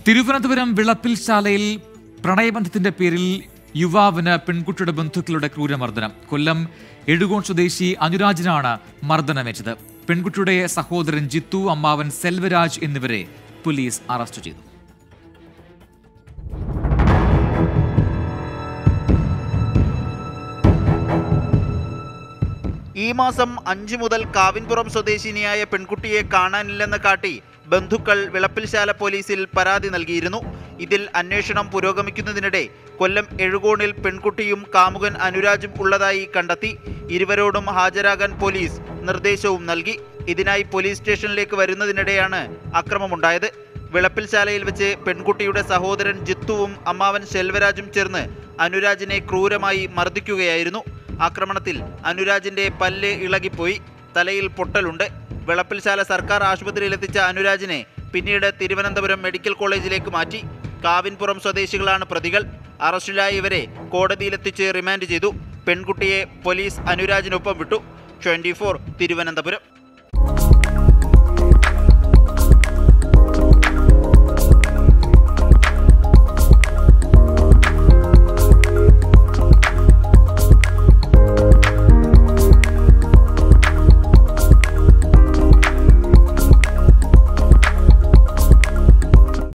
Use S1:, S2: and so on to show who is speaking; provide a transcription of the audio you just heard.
S1: തിരുവനന്തപുരം വിളപ്പിൽ ശാലയിൽ പ്രണയബന്ധത്തിന്റെ പേരിൽ യുവാവിന് പെൺകുട്ടിയുടെ ബന്ധുക്കളുടെ ക്രൂരമർദ്ദനം കൊല്ലം എഴുകോൺ സ്വദേശി അനുരാജിനാണ് മർദ്ദനമേറ്റത് പെൺകുട്ടിയുടെ സഹോദരൻ ജിത്തു അമ്മാവൻ സെൽവരാജ് എന്നിവരെ പോലീസ് അറസ്റ്റ് ചെയ്തു
S2: ഈ മാസം അഞ്ച് മുതൽ കാവിൻപുറം സ്വദേശിനിയായ പെൺകുട്ടിയെ കാണാനില്ലെന്ന് കാട്ടി ബന്ധുക്കൾ വിളപ്പിൽശാല പോലീസിൽ പരാതി നൽകിയിരുന്നു ഇതിൽ അന്വേഷണം പുരോഗമിക്കുന്നതിനിടെ കൊല്ലം എഴുകോണിൽ പെൺകുട്ടിയും കാമുകൻ അനുരാജും ഉള്ളതായി കണ്ടെത്തി ഇരുവരോടും ഹാജരാകാൻ പോലീസ് നിർദ്ദേശവും നൽകി ഇതിനായി പോലീസ് സ്റ്റേഷനിലേക്ക് വരുന്നതിനിടെയാണ് അക്രമമുണ്ടായത് വിളപ്പിൽശാലയിൽ വെച്ച് പെൺകുട്ടിയുടെ സഹോദരൻ ജിത്തുവും അമ്മാവൻ ശെൽവരാജും ചേർന്ന് അനുരാജിനെ ക്രൂരമായി മർദ്ദിക്കുകയായിരുന്നു ആക്രമണത്തിൽ അനുരാജിന്റെ പല്ല് ഇളകിപ്പോയി തലയിൽ പൊട്ടലുണ്ട് വിളപ്പിൽശാല സർക്കാർ ആശുപത്രിയിലെത്തിച്ച അനുരാജിനെ പിന്നീട് തിരുവനന്തപുരം മെഡിക്കൽ കോളേജിലേക്ക് മാറ്റി കാവിൻപുറം സ്വദേശികളാണ് പ്രതികൾ അറസ്റ്റിലായ ഇവരെ കോടതിയിലെത്തിച്ച് റിമാൻഡ് ചെയ്തു പെൺകുട്ടിയെ പോലീസ് അനുരാജിനൊപ്പം വിട്ടു ട്വന്റി തിരുവനന്തപുരം